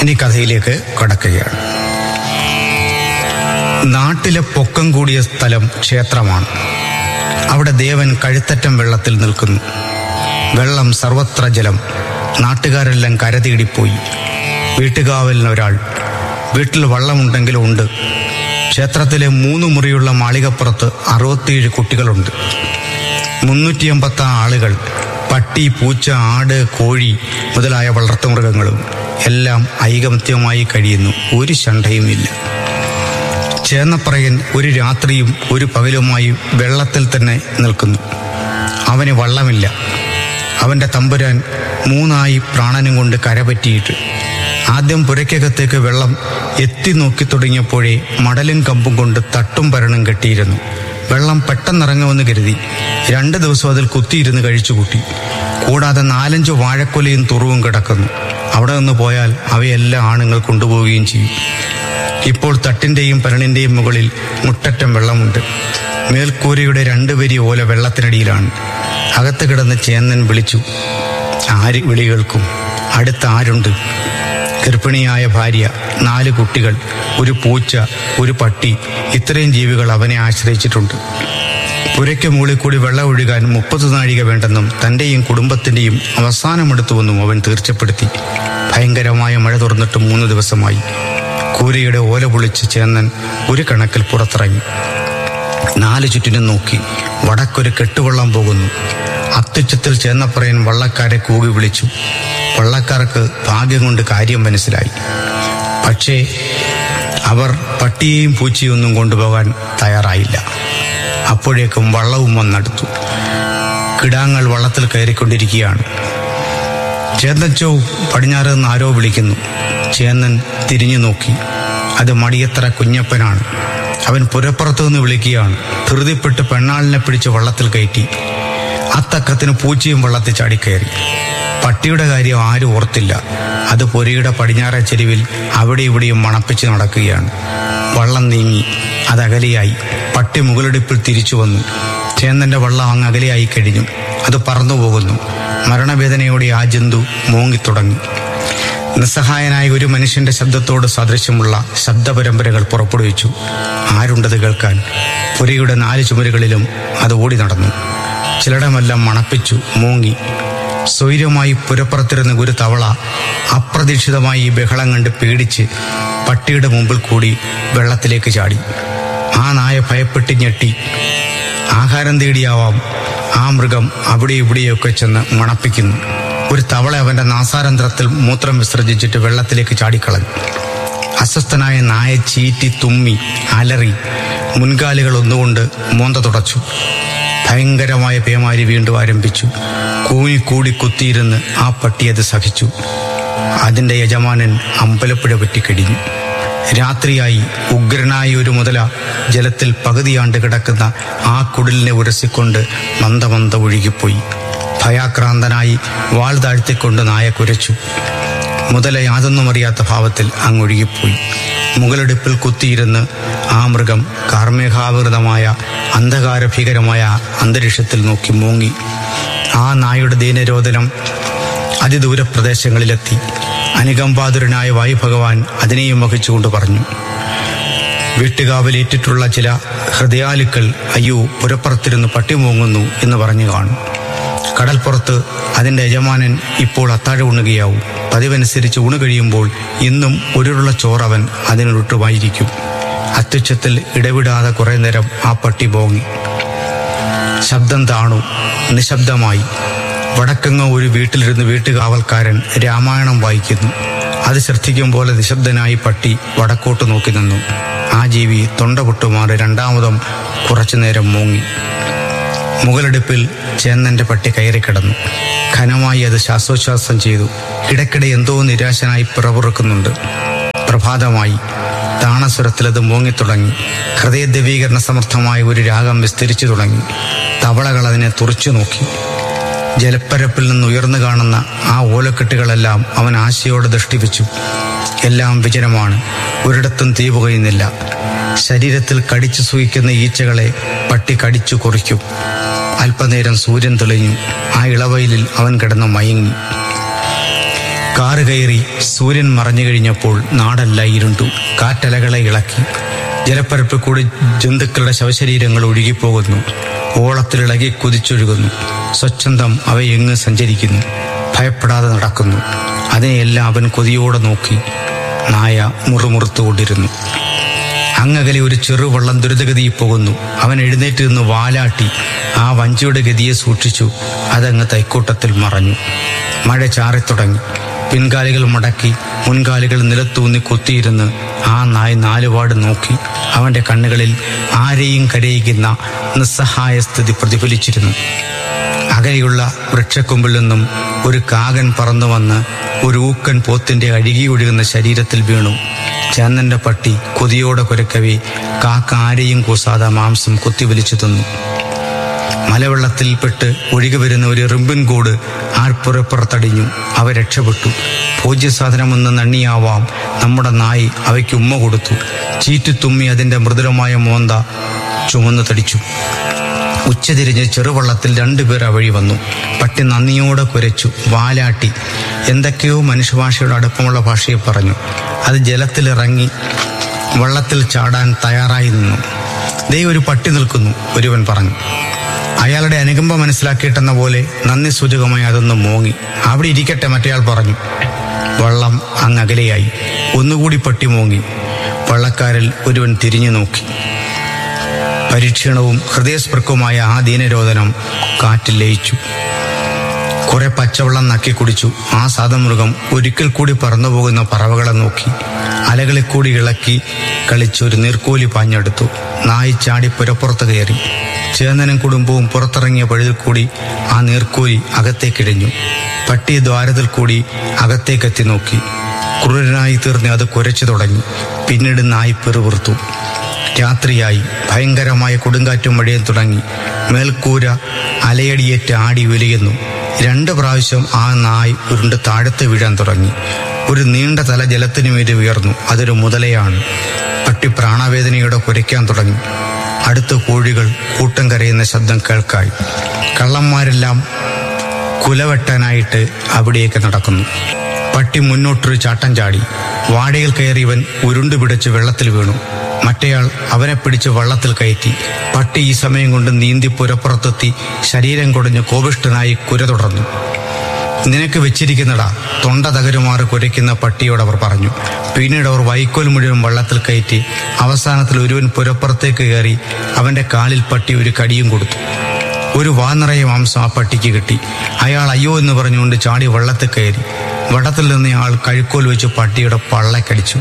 ഇനി കഥയിലേക്ക് കടക്കുകയാണ് നാട്ടിലെ പൊക്കം കൂടിയ സ്ഥലം ക്ഷേത്രമാണ് അവിടെ ദേവൻ കഴുത്തറ്റം വെള്ളത്തിൽ നിൽക്കുന്നു വെള്ളം സർവത്ര ജലം നാട്ടുകാരെല്ലാം കരതീടിപ്പോയി വീട്ടുകാവലിന് ഒരാൾ വീട്ടിൽ വള്ളമുണ്ടെങ്കിലും ഉണ്ട് ക്ഷേത്രത്തിലെ മൂന്ന് മുറിയുള്ള മാളികപ്പുറത്ത് അറുപത്തിയേഴ് കുട്ടികളുണ്ട് മുന്നൂറ്റി അമ്പത്തി ആളുകൾ പട്ടി പൂച്ച ആട് കോഴി മുതലായ വളർത്തുമൃഗങ്ങളും എല്ലാം ഐകമത്യമായി കഴിയുന്നു ഒരു ശണ്ഠയുമില്ല ചേന്നപ്പറയൻ ഒരു രാത്രിയും ഒരു പകലുമായി വെള്ളത്തിൽ തന്നെ നിൽക്കുന്നു അവന് വള്ളമില്ല അവൻ്റെ തമ്പുരാൻ മൂന്നായി പ്രാണനും കൊണ്ട് കരപറ്റിയിട്ട് ആദ്യം പുരയ്ക്കകത്തേക്ക് വെള്ളം എത്തി നോക്കി തുടങ്ങിയപ്പോഴേ മടലും കമ്പും കൊണ്ട് തട്ടും പരണും കെട്ടിയിരുന്നു വെള്ളം പെട്ടെന്നിറങ്ങുമെന്ന് കരുതി രണ്ട് ദിവസം അതിൽ കുത്തിയിരുന്ന് കഴിച്ചുകൂട്ടി കൂടാതെ നാലഞ്ച് വാഴക്കൊലയും തുറവും കിടക്കുന്നു അവിടെ നിന്ന് പോയാൽ അവയെല്ലാം ആണുങ്ങൾ കൊണ്ടുപോവുകയും ചെയ്യും ഇപ്പോൾ തട്ടിന്റെയും പരണിന്റെയും മുകളിൽ മുട്ടറ്റം വെള്ളമുണ്ട് മേൽക്കൂരയുടെ രണ്ട് വരി ഓല വെള്ളത്തിനടിയിലാണ് അകത്ത് കിടന്ന് ചേന്നൻ വിളിച്ചു ആര് വിളി കേൾക്കും അടുത്ത ആരുണ്ട് ഗർഭിണിയായ ഭാര്യ നാല് കുട്ടികൾ ഒരു പൂച്ച ഒരു പട്ടി ഇത്രയും ജീവികൾ അവനെ ആശ്രയിച്ചിട്ടുണ്ട് പുരയ്ക്ക് മുകളിൽ കൂടി വെള്ളം ഒഴുകാൻ മുപ്പത് നാഴിക വേണ്ടെന്നും തന്റെയും കുടുംബത്തിന്റെയും അവസാനമെടുത്തുവെന്നും അവൻ തീർച്ചപ്പെടുത്തി ഭയങ്കരമായ മഴ തുറന്നിട്ട് മൂന്ന് ദിവസമായി കൂരയുടെ ഓല പൊളിച്ച് ചേന്നൻ ഒരു കണക്കിൽ പുറത്തിറങ്ങി നാല് ചുറ്റിനും നോക്കി വടക്കൊരു കെട്ടുവള്ളം പോകുന്നു അത്യുച്ചത്തിൽ ചേന്നപ്പറയൻ വള്ളക്കാരെ കൂകി വിളിച്ചു വള്ളക്കാർക്ക് ഭാഗ്യം കൊണ്ട് കാര്യം മനസ്സിലായി പക്ഷേ അവർ പട്ടിയെയും പൂച്ചയും ഒന്നും കൊണ്ടുപോകാൻ തയ്യാറായില്ല അപ്പോഴേക്കും വള്ളവും വന്നെടുത്തു കിടാങ്ങൾ വള്ളത്തിൽ കയറിക്കൊണ്ടിരിക്കുകയാണ് ചേന്നച്ചോ പടിഞ്ഞാറ് നിന്ന് ആരോ വിളിക്കുന്നു ചേന്നൻ തിരിഞ്ഞു നോക്കി അത് മടിയത്തറ കുഞ്ഞപ്പനാണ് അവൻ പുരപ്പുറത്തു നിന്ന് വിളിക്കുകയാണ് ധൃതിപ്പെട്ട് പെണ്ണാളിനെ പിടിച്ച് വള്ളത്തിൽ കയറ്റി അത്തക്കത്തിന് പൂച്ചയും വള്ളത്തിൽ ചാടിക്കയറി പട്ടിയുടെ കാര്യം ആരും ഓർത്തില്ല അത് പുരയുടെ പടിഞ്ഞാറേ ചെരുവിൽ അവിടെ ഇവിടെയും മണപ്പിച്ച് നടക്കുകയാണ് വള്ളം നീങ്ങി അത് അകലെയായി പട്ടി മുകളിടിപ്പിൽ തിരിച്ചു വന്നു ചേന്നന്റെ വള്ളം അങ്ങ് അകലെയായി കഴിഞ്ഞു അത് പറന്നു പോകുന്നു മരണവേദനയോടെ ആ ജന്തു മൂങ്ങിത്തുടങ്ങി നിസ്സഹായനായ ഒരു മനുഷ്യന്റെ ശബ്ദത്തോട് സദൃശ്യമുള്ള ശബ്ദപരമ്പരകൾ പുറപ്പെടുവിച്ചു ആരുണ്ടത് കേൾക്കാൻ പുരയുടെ നാല് ചുമരുകളിലും അത് ഓടി നടന്നു ചിലടമെല്ലാം മണപ്പിച്ചു മൂങ്ങി സ്വൈര്യമായി പുരപ്പുറത്തിരുന്ന ഒരു തവള അപ്രതീക്ഷിതമായി ഈ ബഹളം കണ്ട് പേടിച്ച് പട്ടിയുടെ മുമ്പിൽ കൂടി വെള്ളത്തിലേക്ക് ചാടി ആ നായ ഭയപ്പെട്ട് ഞെട്ടി ആഹാരം തേടിയാവാം ആ മൃഗം അവിടെ ഇവിടെയൊക്കെ ചെന്ന് മണപ്പിക്കുന്നു ഒരു തവള അവന്റെ നാസാരന്ധ്രത്തിൽ മൂത്രം വിസർജിച്ചിട്ട് വെള്ളത്തിലേക്ക് ചാടിക്കളഞ്ഞു അസ്വസ്ഥനായ നായ ചീറ്റി തുമ്മി അലറി മുൻകാലുകൾ ഒന്നുകൊണ്ട് മോന്ത തുടച്ചു ഭയങ്കരമായ പേമാരി വീണ്ടും ആരംഭിച്ചു കൂനിക്കൂടി കുത്തിയിരുന്ന് ആ പട്ടി അത് സഹിച്ചു അതിന്റെ യജമാനൻ അമ്പലപ്പുഴ പറ്റിക്കടിഞ്ഞു രാത്രിയായി ഉഗ്രനായ ഒരു മുതല ജലത്തിൽ പകുതിയാണ്ട് കിടക്കുന്ന ആ കുടിലിനെ ഉരസിക്കൊണ്ട് മന്ദമന്ദ ഒഴുകിപ്പോയി ഭയാക്രാന്തനായി വാൾ താഴ്ത്തിക്കൊണ്ട് നായ കുരച്ചു മുതല യാതൊന്നും അറിയാത്ത ഭാവത്തിൽ അങ്ങൊഴുകിപ്പോയി മുകളെടുപ്പിൽ കുത്തിയിരുന്ന് ആ മൃഗം കാർമേഘാവൃതമായ അന്ധകാരഭീകരമായ അന്തരീക്ഷത്തിൽ നോക്കി മൂങ്ങി ആ നായുടെ ദീനരോധനം അതിദൂര പ്രദേശങ്ങളിലെത്തി അനുകമ്പാതുരനായ വായു ഭഗവാൻ അതിനെയും വഹിച്ചുകൊണ്ട് പറഞ്ഞു വീട്ടുകാവലേറ്റിട്ടുള്ള ചില ഹൃദയാലുക്കൾ അയ്യോ പുരപ്പുറത്തിരുന്ന് പട്ടി മൂങ്ങുന്നു എന്ന് പറഞ്ഞു കാണും കടൽപ്പുറത്ത് അതിൻ്റെ യജമാനൻ ഇപ്പോൾ അത്താഴം ഉണ്ണുകയാവും പതിവനുസരിച്ച് ഊണ് കഴിയുമ്പോൾ ഇന്നും ഒരുള്ള ചോറവൻ അതിനൊട്ടുമായിരിക്കും അത്യുച്ചത്തിൽ ഇടവിടാതെ കുറേ നേരം ആ പട്ടി പോങ്ങി ശബ്ദം താണു നിശബ്ദമായി വടക്കങ്ങ ഒരു വീട്ടിലിരുന്ന് വീട്ടുകാവൽക്കാരൻ രാമായണം വായിക്കുന്നു അത് ശ്രദ്ധിക്കും പോലെ നിശബ്ദനായി പട്ടി വടക്കോട്ട് നോക്കി നിന്നു ആ ജീവി തൊണ്ട പൊട്ടുമാറി രണ്ടാമതും കുറച്ചു നേരം മൂങ്ങി മുകളെടുപ്പിൽ ചേന്നന്റെ പട്ടി കയറി കിടന്നു ഘനമായി അത് ശ്വാസോച്ഛ്വാസം ചെയ്തു ഇടയ്ക്കിടെ എന്തോ നിരാശനായി പിറപുറക്കുന്നുണ്ട് പ്രഭാതമായി താണസ്വരത്തിൽ അത് മൂങ്ങിത്തുടങ്ങി ഹൃദയദ്രവീകരണ സമർത്ഥമായ ഒരു രാഗം വിസ്തരിച്ചു തുടങ്ങി തവളകൾ അതിനെ തുറച്ചു നോക്കി ജലപ്പരപ്പിൽ നിന്ന് ഉയർന്നു കാണുന്ന ആ ഓലക്കെട്ടുകളെല്ലാം അവൻ ആശയോടെ ദൃഷ്ടിപ്പിച്ചു എല്ലാം വിജനമാണ് ഒരിടത്തും തീ പുകയുന്നില്ല ശരീരത്തിൽ കടിച്ചു സൂയിക്കുന്ന ഈച്ചകളെ പട്ടി കടിച്ചു കുറിക്കും അല്പനേരം സൂര്യൻ തെളിഞ്ഞു ആ ഇളവയിലിൽ അവൻ കിടന്ന് മയങ്ങി കാറ് കയറി സൂര്യൻ മറഞ്ഞു കഴിഞ്ഞപ്പോൾ നാടെല്ലാം ഇരുണ്ടു കാറ്റലകളെ ഇളക്കി ജലപ്പരപ്പിൽ കൂടി ജന്തുക്കളുടെ ശവശരീരങ്ങൾ ഒഴുകിപ്പോകുന്നു ഓളത്തിലിളകി കുതിച്ചൊഴുകുന്നു സ്വച്ഛന്തം അവയെങ്ങ് സഞ്ചരിക്കുന്നു ഭയപ്പെടാതെ നടക്കുന്നു അതിനെയെല്ലാം അവൻ കൊതിയോടെ നോക്കി നായ മുറുമുറുത്തുകൊണ്ടിരുന്നു അങ്ങകലെ ഒരു ചെറുവള്ളം ദുരിതഗതിയിൽ പോകുന്നു അവൻ എഴുന്നേറ്റ് നിന്ന് വാലാട്ടി ആ വഞ്ചിയുടെ ഗതിയെ സൂക്ഷിച്ചു അതങ്ങ് തൈക്കൂട്ടത്തിൽ മറഞ്ഞു മഴ ചാറിത്തുടങ്ങി പിൻകാലുകൾ മടക്കി മുൻകാലുകൾ നിലത്തൂന്നി കൊത്തിയിരുന്ന് ആ നായ് നാലുപാട് നോക്കി അവന്റെ കണ്ണുകളിൽ ആരെയും കരയിക്കുന്ന നിസ്സഹായ സ്ഥിതി പ്രതിഫലിച്ചിരുന്നു അകലെയുള്ള വൃക്ഷക്കൊമ്പിൽ നിന്നും ഒരു കാകൻ പറന്നു വന്ന് ഒരു ഊക്കൻ പോത്തിന്റെ അഴുകി ഒഴുകുന്ന ശരീരത്തിൽ വീണു ചന്ദന്റെ പട്ടി കൊതിയോടെ കുരക്കവേ കാക്ക ആരെയും കൂസാതെ മാംസം കുത്തിവലിച്ചു തിന്നു മലവെള്ളത്തിൽപ്പെട്ട് ഒഴുകി വരുന്ന ഒരു റിമ്പിൻ കൂട് ആർപ്പുറപ്പുറത്തടിഞ്ഞു അവ രക്ഷപ്പെട്ടു ഭോജ്യസാധനമെന്ന് നണ്ണിയാവാം നമ്മുടെ നായി അവയ്ക്ക് ഉമ്മ കൊടുത്തു ചീറ്റുത്തുമ്മി അതിന്റെ മൃദുലമായ മോന്ത ചുമന്നു തടിച്ചു ഉച്ചതിരിഞ്ഞ് ചെറുവള്ളത്തിൽ രണ്ടുപേർ ആ വഴി വന്നു പട്ടി നന്ദിയോടെ കുരച്ചു വാലാട്ടി എന്തൊക്കെയോ മനുഷ്യഭാഷയുടെ അടുപ്പമുള്ള ഭാഷയെ പറഞ്ഞു അത് ജലത്തിലിറങ്ങി വള്ളത്തിൽ ചാടാൻ തയ്യാറായി നിന്നു ദേ ഒരു പട്ടി നിൽക്കുന്നു ഒരുവൻ പറഞ്ഞു അയാളുടെ അനുകമ്പ മനസ്സിലാക്കിയിട്ടെന്ന പോലെ നന്ദി സൂചകമായി അതൊന്ന് മോങ്ങി അവിടെ ഇരിക്കട്ടെ മറ്റേയാൾ പറഞ്ഞു വള്ളം അങ്ങ് അകലെയായി ഒന്നുകൂടി പട്ടി മോങ്ങി വള്ളക്കാരിൽ ഒരുവൻ തിരിഞ്ഞു നോക്കി പരീക്ഷണവും ഹൃദയസ്പൃക്കവുമായ ആ ദീനരോധനം കാറ്റിൽ ലയിച്ചു കുറെ പച്ചവെള്ളം നക്കി കുടിച്ചു ആ സാധമൃഗം ഒരിക്കൽ കൂടി പറന്നു പോകുന്ന പറവകളെ നോക്കി അലകളിൽ കൂടി ഇളക്കി കളിച്ചൊരു നീർക്കോലി പാഞ്ഞെടുത്തു നായി ചാടി പുരപ്പുറത്ത് കയറി ചേന്നനും കുടുംബവും പുറത്തിറങ്ങിയ പഴുതിൽ കൂടി ആ നീർക്കോലി അകത്തേക്കിഴഞ്ഞു പട്ടി ദ്വാരത്തിൽ കൂടി അകത്തേക്കെത്തി നോക്കി ക്രൂരനായി തീർന്ന് അത് കുരച്ചു തുടങ്ങി പിന്നീട് നായി പെറുപിറുത്തു രാത്രിയായി ഭയങ്കരമായ കൊടുങ്കാറ്റും മഴയും തുടങ്ങി മേൽക്കൂര അലയടിയേറ്റ് ആടി ഉലയുന്നു രണ്ട് പ്രാവശ്യം ആ നായ് ഉരുണ്ട് താഴത്ത് വീഴാൻ തുടങ്ങി ഒരു നീണ്ട തല ജലത്തിനു മീതെ ഉയർന്നു അതൊരു മുതലയാണ് പട്ടി പ്രാണവേദനയോടെ കുരയ്ക്കാൻ തുടങ്ങി അടുത്ത കോഴികൾ കൂട്ടം കരയുന്ന ശബ്ദം കേൾക്കായി കള്ളന്മാരെല്ലാം കുലവെട്ടാനായിട്ട് അവിടേക്ക് നടക്കുന്നു പട്ടി മുന്നോട്ടൊരു ചാട്ടം ചാടി വാടയിൽ കയറിയവൻ ഉരുണ്ടു പിടിച്ച് വെള്ളത്തിൽ വീണു മറ്റേയാൾ അവനെ പിടിച്ച് വള്ളത്തിൽ കയറ്റി പട്ടി ഈ സമയം കൊണ്ട് നീന്തി പുരപ്പുറത്തെത്തി ശരീരം കുടഞ്ഞ് കോപിഷ്ഠനായി കുര തുടർന്നു നിനക്ക് വെച്ചിരിക്കുന്നടാ തൊണ്ട തകരുമാറ് കുരയ്ക്കുന്ന പട്ടിയോട് അവർ പറഞ്ഞു പിന്നീട് അവർ വൈക്കോൽ മുഴുവൻ വള്ളത്തിൽ കയറ്റി അവസാനത്തിൽ ഒരുവൻ പുരപ്പുറത്തേക്ക് കയറി അവന്റെ കാലിൽ പട്ടി ഒരു കടിയും കൊടുത്തു ഒരു വാനിറയ മാംസം ആ പട്ടിക്ക് കിട്ടി അയാൾ അയ്യോ എന്ന് പറഞ്ഞുകൊണ്ട് ചാടി വള്ളത്തിൽ കയറി വടത്തിൽ നിന്ന് ആൾ കഴുക്കോൽ വെച്ച് പട്ടിയുടെ പള്ളക്കടിച്ചു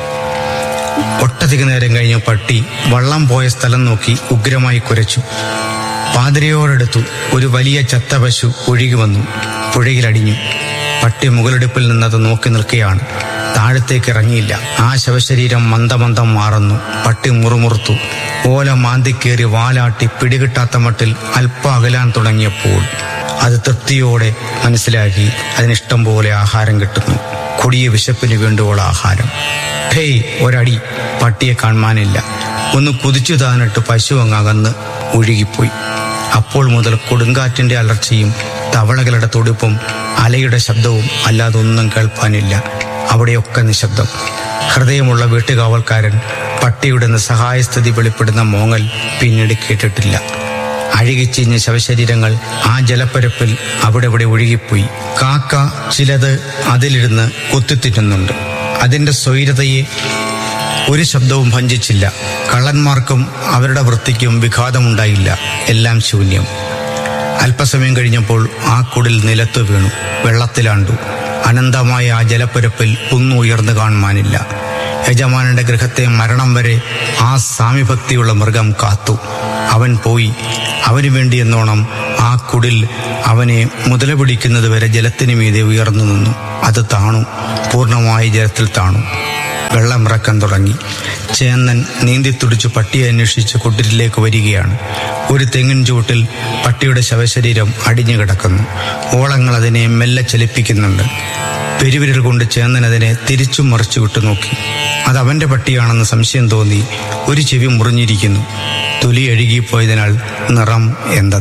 ഒട്ടധിക നേരം കഴിഞ്ഞ പട്ടി വള്ളം പോയ സ്ഥലം നോക്കി ഉഗ്രമായി കുരച്ചു പാതിരയോടടുത്തു ഒരു വലിയ ചത്ത പശു ഒഴുകി വന്നു പുഴയിലടിഞ്ഞു പട്ടി മുകളെടുപ്പിൽ നിന്നത് നോക്കി നിൽക്കുകയാണ് താഴത്തേക്ക് ഇറങ്ങിയില്ല ആ ശവശരീരം മന്ദമന്ദം മാറുന്നു പട്ടി മുറുമുറുത്തു ഓല മാന്തിക്കേറി വാലാട്ടി പിടികിട്ടാത്ത മട്ടിൽ അല്പം അകലാൻ തുടങ്ങിയപ്പോൾ അത് തൃപ്തിയോടെ മനസ്സിലാക്കി അതിനിഷ്ടം പോലെ ആഹാരം കിട്ടുന്നു കൊടിയ വിശപ്പിന് വേണ്ടുള്ള ആഹാരം ഹേയ് ഒരടി പട്ടിയെ കാണാനില്ല ഒന്ന് കുതിച്ചു താനിട്ട് പശു അങ്ങകന്ന് ഒഴുകിപ്പോയി അപ്പോൾ മുതൽ കൊടുങ്കാറ്റിന്റെ അലർച്ചയും തവളകളുടെ തുടിപ്പും അലയുടെ ശബ്ദവും അല്ലാതെ ഒന്നും കേൾപ്പാനില്ല അവിടെയൊക്കെ നിശബ്ദം ഹൃദയമുള്ള വീട്ടുകാവൽക്കാരൻ പട്ടിയുടെ നിസ്സഹായ സ്ഥിതി വെളിപ്പെടുന്ന മോങ്ങൽ പിന്നീട് കേട്ടിട്ടില്ല അഴുകിച്ചിഞ്ഞ ശവശരീരങ്ങൾ ആ ജലപ്പരപ്പിൽ അവിടെ ഇവിടെ ഒഴുകിപ്പോയി കാക്ക ചിലത് അതിലിരുന്ന് കൊത്തിത്തിറ്റുന്നുണ്ട് അതിന്റെ സ്വൈരതയെ ഒരു ശബ്ദവും ഭഞ്ചിച്ചില്ല കള്ളന്മാർക്കും അവരുടെ വൃത്തിക്കും വിഘാതമുണ്ടായില്ല എല്ലാം ശൂന്യം അല്പസമയം കഴിഞ്ഞപ്പോൾ ആ കുടിൽ നിലത്തു വീണു വെള്ളത്തിലാണ്ടു അനന്തമായ ആ ജലപ്പരപ്പിൽ ഒന്നും ഉയർന്നു കാണുവാനില്ല യജമാനന്റെ ഗൃഹത്തെ മരണം വരെ ആ സാമിഭക്തിയുള്ള മൃഗം കാത്തു അവൻ പോയി അവന് വേണ്ടി എന്നോണം ആ കുടിൽ അവനെ മുതല പിടിക്കുന്നത് വരെ ജലത്തിന് മീതെ ഉയർന്നു നിന്നു അത് താണു പൂർണ്ണമായി ജലത്തിൽ താണു വെള്ളമിറക്കാൻ തുടങ്ങി ചേന്നൻ നീന്തിത്തുടിച്ച് പട്ടിയെ അന്വേഷിച്ച് കുട്ടിലേക്ക് വരികയാണ് ഒരു തെങ്ങിൻ ചുവട്ടിൽ പട്ടിയുടെ ശവശരീരം അടിഞ്ഞു കിടക്കുന്നു ഓളങ്ങൾ അതിനെ മെല്ലെ ചലിപ്പിക്കുന്നുണ്ട് പെരുവിരൽ കൊണ്ട് ചേന്നൻ അതിനെ തിരിച്ചും മറിച്ചു വിട്ടു നോക്കി അത് അവന്റെ പട്ടിയാണെന്ന് സംശയം തോന്നി ഒരു ചെവി മുറിഞ്ഞിരിക്കുന്നു തൊലി അഴുകിപ്പോയതിനാൽ നിറം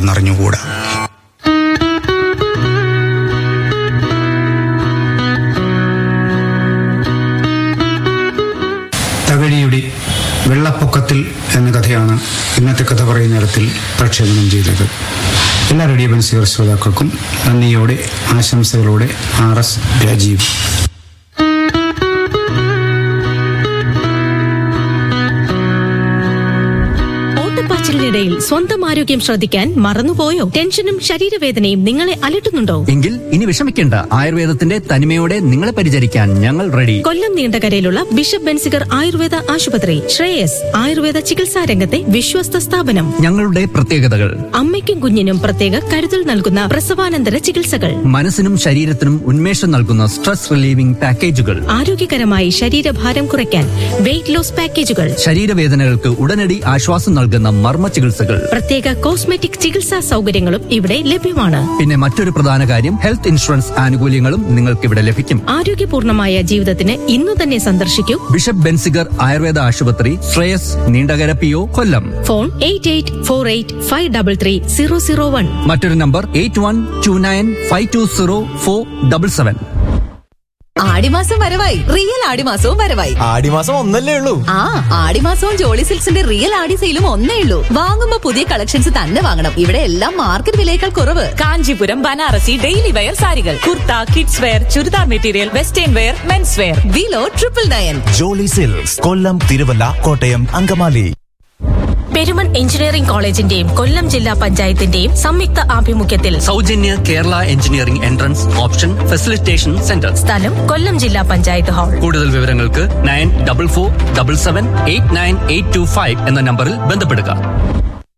എന്തെന്നറിഞ്ഞുകൂടാ സ്വർഗത്തിൽ എന്ന കഥയാണ് ഇന്നത്തെ കഥ പറയുന്നിടത്തിൽ പ്രക്ഷേപണം ചെയ്തത് എല്ലാ റേഡിയോ ബൻസിയർ ശ്രോതാക്കൾക്കും നന്ദിയോടെ ആശംസകളോടെ ആർ എസ് രാജീവ് ഓട്ടപ്പാച്ചിലിനിടയിൽ സ്വന്തം ആരോഗ്യം ശ്രദ്ധിക്കാൻ മറന്നുപോയോ ടെൻഷനും ശരീരവേദനയും നിങ്ങളെ അലട്ടുന്നുണ്ടോ എങ്കിൽ ഇനി വിഷമിക്കേണ്ട ആയുർവേദത്തിന്റെ തനിമയോടെ നിങ്ങളെ പരിചരിക്കാൻ ഞങ്ങൾ റെഡി കൊല്ലം നീണ്ടകരയിലുള്ള ബിഷപ്പ് ബെൻസിഗർ ആയുർവേദ ആശുപത്രി ശ്രേയസ് ആയുർവേദ ചികിത്സാ രംഗത്തെ വിശ്വസ്ത സ്ഥാപനം ഞങ്ങളുടെ പ്രത്യേകതകൾ അമ്മയ്ക്കും കുഞ്ഞിനും പ്രത്യേക കരുതൽ നൽകുന്ന പ്രസവാനന്തര ചികിത്സകൾ മനസ്സിനും ശരീരത്തിനും ഉന്മേഷം നൽകുന്ന സ്ട്രെസ് റിലീവിംഗ് പാക്കേജുകൾ ആരോഗ്യകരമായി ശരീരഭാരം കുറയ്ക്കാൻ വെയിറ്റ് ലോസ് പാക്കേജുകൾ ശരീരവേദനകൾക്ക് ഉടനടി ആശ്വാസം നൽകുന്ന മർമ്മ ചികിത്സകൾ പ്രത്യേക കോസ്മെറ്റിക് ചികിത്സാ സൗകര്യങ്ങളും ഇവിടെ ലഭ്യമാണ് പിന്നെ മറ്റൊരു പ്രധാന കാര്യം ഹെൽത്ത് ഇൻഷുറൻസ് ആനുകൂല്യങ്ങളും നിങ്ങൾക്ക് ഇവിടെ ലഭിക്കും ആരോഗ്യപൂർണമായ ജീവിതത്തിന് ഇന്നു തന്നെ സന്ദർശിക്കൂ ബിഷപ്പ് ബെൻസിഗർ ആയുർവേദ ആശുപത്രി Sreyas Neendakara P O Kollam phone eight eight four eight five double three zero zero one മറ്റൊരു number eight one two nine five two zero four double seven ആടിമാസം വരവായി റിയൽ ആടിമാസവും വരവായി ആടിമാസം ഒന്നല്ലേ ഉള്ളൂ ആ ആടിമാസവും ജോളി സിൽക്സിന്റെ റിയൽ ആടി സെയിലും ഒന്നേ ഉള്ളൂ വാങ്ങുമ്പോ പുതിയ കളക്ഷൻസ് തന്നെ വാങ്ങണം ഇവിടെ എല്ലാം മാർക്കറ്റ് വിലയേക്കാൾ കുറവ് കാഞ്ചീപുരം ബനാറസി ഡെയിലി വെയർ സാരികൾ kurta kids wear churidar material western wear men's wear below triple nine Jolly Silks Kollam Thiruvalla Kottayam Angamaly Perumon engineering കോളേജിന്റെയും കൊല്ലം ജില്ലാ പഞ്ചായത്തിന്റെയും സംയുക്ത ആഭിമുഖ്യത്തിൽ സൗജന്യ Kerala engineering entrance option facilitation centre സ്ഥലം കൊല്ലം ജില്ലാ പഞ്ചായത്ത് ഹാൾ കൂടുതൽ വിവരങ്ങൾക്ക് nine double four double seven eight nine eight two five എന്ന നമ്പറിൽ ബന്ധപ്പെടുക